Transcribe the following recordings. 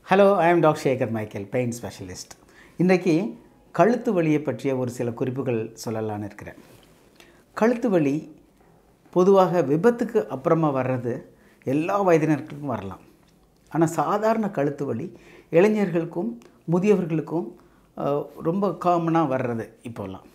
hello I am doctor Sekar Michael pain specialist இன்றைக்கு கழுத்து வலியை பற்றிய ஒரு சில குறிப்புகள் சொல்லலான்னு இருக்கிறேன் கழுத்து வலி பொதுவாக விபத்துக்கு அப்புறமா வர்றது எல்லா வயதினருக்கும் வரலாம் ஆனால் சாதாரண கழுத்து வலி இளைஞர்களுக்கும் முதியவர்களுக்கும் அஹ், ரொம்ப காமனாக வர்றது இப்போல்லாம்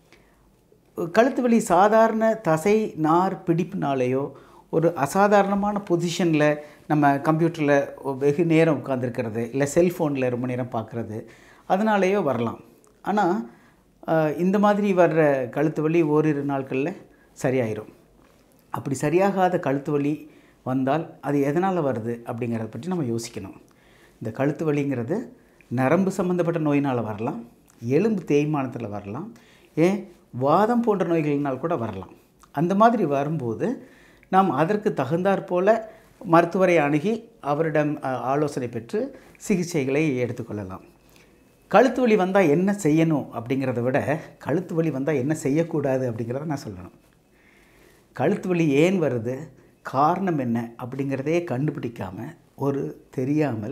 கழுத்து வலி சாதாரண தசை நார் பிடிப்புனாலேயோ ஒரு அசாதாரணமான பொசிஷனில் நம்ம கம்ப்யூட்டரில் வெகு நேரம் உட்காந்துருக்கிறது இல்லை செல்ஃபோனில் ரொம்ப நேரம் பார்க்குறது அதனாலேயோ வரலாம் ஆனால் அஹ், இந்த மாதிரி வர்ற கழுத்து வலி ஓரிரு நாட்களில் சரியாயிரும் அப்படி சரியாகாத கழுத்து வலி வந்தால் அது எதனால் வருது அப்படிங்கிறத பற்றி நம்ம யோசிக்கணும் இந்த கழுத்து வலிங்கிறது நரம்பு சம்மந்தப்பட்ட நோயினால் வரலாம் எலும்பு தேய்மானத்தில் வரலாம் ஏன் வாதம் போன்ற நோய்களினால் கூட வரலாம் அந்த மாதிரி வரும்போது நாம் அதற்கு தகுந்தாற் போல மருத்துவரை அணுகி அவரிடம் அஹ், ஆலோசனை பெற்று சிகிச்சைகளை எடுத்துக்கொள்ளலாம் கழுத்து வலி வந்தால் என்ன செய்யணும் அப்படிங்கிறத விட கழுத்து வலி வந்தால் என்ன செய்யக்கூடாது அப்படிங்கிறத நான் சொல்லணும் கழுத்து வலி ஏன் வருது காரணம் என்ன அப்படிங்கிறதே கண்டுபிடிக்காமல் ஒரு தெரியாமல்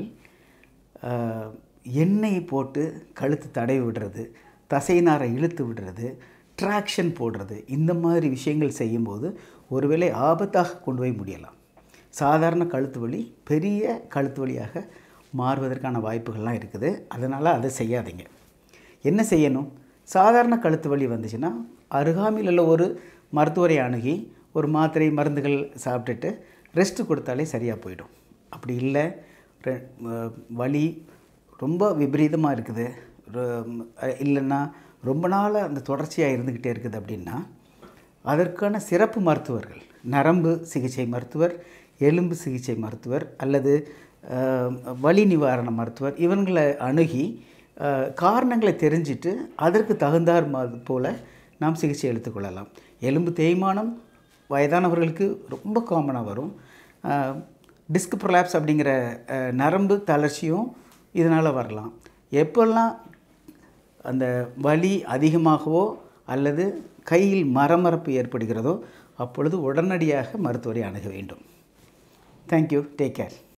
ஆஹ், எண்ணெய் போட்டு கழுத்து தடவி விடுறது தசைநாரை இழுத்து விடுறது ட்ராக்ஷன் போடுறது இந்த மாதிரி விஷயங்கள் செய்யும்போது ஒருவேளை ஆபத்தாக கொண்டு போய் முடியலாம் சாதாரண கழுத்து வலி பெரிய கழுத்து வலியாக மாறுவதற்கான வாய்ப்புகள்லாம் இருக்குது அதனால் அதை செய்யாதீங்க என்ன செய்யணும் சாதாரண கழுத்து வலி வந்துச்சுன்னா அருகாமையில் உள்ள ஒரு மருத்துவரை அணுகி ஒரு மாத்திரை மருந்துகள் சாப்பிட்டுட்டு ரெஸ்ட் கொடுத்தாலே சரியாக போயிடும் அப்படி இல்லை ரெ- அஹ் வலி ரொம்ப விபரீதமாக இருக்குது ரொ- அஹ் இல்லைன்னா ரொம்ப நாளாக அந்த தொடர்ச்சியாக இருந்துக்கிட்டே இருக்குது அப்படின்னா அதற்கான சிறப்பு மருத்துவர்கள் நரம்பு சிகிச்சை மருத்துவர் எலும்பு சிகிச்சை மருத்துவர் அல்லது அஹ், வலி நிவாரண மருத்துவர் இவங்களை அணுகி அஹ், காரணங்களை தெரிஞ்சிட்டு அதற்கு தகுந்தார் ம- போல நாம் சிகிச்சை எடுத்துக்கொள்ளலாம் எலும்பு தேய்மானம் வயதானவர்களுக்கு ரொம்ப காமனாக வரும் டிஸ்க் ப்ரொலாப்ஸ் அப்படிங்கிற அஹ், நரம்பு தளர்ச்சியும் இதனால் வரலாம் எப்பெல்லாம் அந்த வலி அதிகமாகவோ அல்லது கையில் மரமரப்பு ஏற்படுகிறதோ அப்பொழுது உடனடியாக மருத்துவரை அணுக வேண்டும் தேங்க்யூ டேக் கேர்